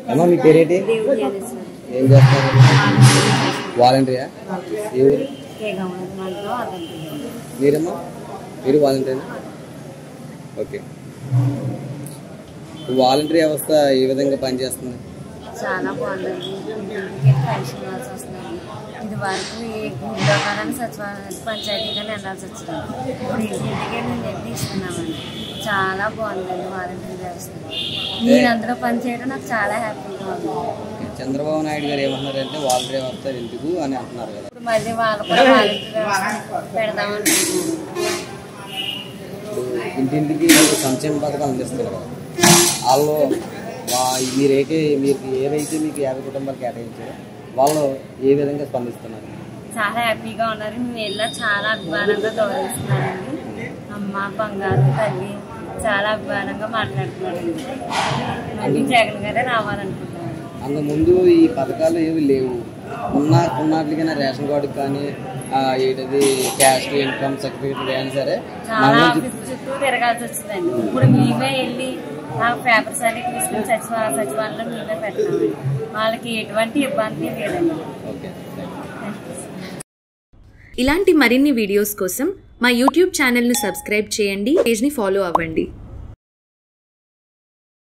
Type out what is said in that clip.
అమ్మా మీ పేరేంటి దేవుడు జ్ఞానేశ్వరి ఏం చేస్తారు వాలంటీరా ఏ ఊరు కే గవర్నమెంట్లో అతనికి మీరమ్మా మీరు వాలంటీరా ఓకే వాలంటీర్ వ్యవస్థ ఏ విధంగా పనిచేస్తుంది చాలా బాగుందండి ఇంటికి పెన్షన్ ఇవ్వాల్సి వస్తుంది ఇది వరకు ఏ గుడిలో కానీ సచివాలయం పంచాయతీ కానీ వెళ్ళాల్సి వచ్చింది ఇప్పుడు ఇంటింటికే మేము వెళ్ళి ఇస్తున్నామండి చాలా బాగుందండి వాలంటీర్ వ్యవస్థ నేను అందులో పనిచేయడం నాకు చాలా హ్యాపీగా ఉంది ఓకే. చంద్రబాబు నాయుడు గారు ఏమంటున్నారంటే వాలంటీర్ వ్యవస్థ ఎందుకు అని అంటున్నారు కదా ఇప్పుడు మళ్ళీ వాళ్ళు కూడా వాలంటీర్ వ్యవస్థ పెడదామనుకుంటున్నాను ఇప్పుడు ఇంటింటికి మీకు సంక్షేమ పథకాలు అందిస్తారు కదా వాళ్ళు వా- మీరైతే మీకు ఏవైతే మీకు యాభై కుటుంబాలు కేటాయించారో వాళ్ళు ఏ విధంగా స్పందిస్తున్నారు చాలా హ్యాపీగా ఉన్నారు మేము వెళ్ళా చాలా అభిమానంగా గౌరవిస్తున్నారండి అమ్మ బంగారు తల్లి చాలా అభిమానంగా మాట్లాడుతున్నారండి మళ్ళీ జగన్ గారే రావాలనుకుంటున్నాను అంతకుముందు ఈ పథకాలు ఏవి లేవు ఉన్న ఉన్నట్లుగానే రేషన్ కార్డుకి కానీ ఆ, ఏంటది క్యాస్ట్ ఇన్కమ్ సర్టిఫికేట్ అయినా సరే చాలా మనం ఆఫీస్ చుట్టూ తిరగాల్సి వచ్చిందండి ఇప్పుడు మేమే వెళ్ళి ఆ పేపర్స్ అన్ని తీసుకుని సచివాలయం సచివాలయంలో మేమే పెట్టామండి వాళ్ళకి ఎటువంటి ఇబ్బంది లేదండి ఓకే ఇలాంటి మరిన్ని వీడియోస్ కోసం మా యూట్యూబ్ ఛానల్ను సబ్స్క్రైబ్ చేయండి పేజ్ని ఫాలో అవ్వండి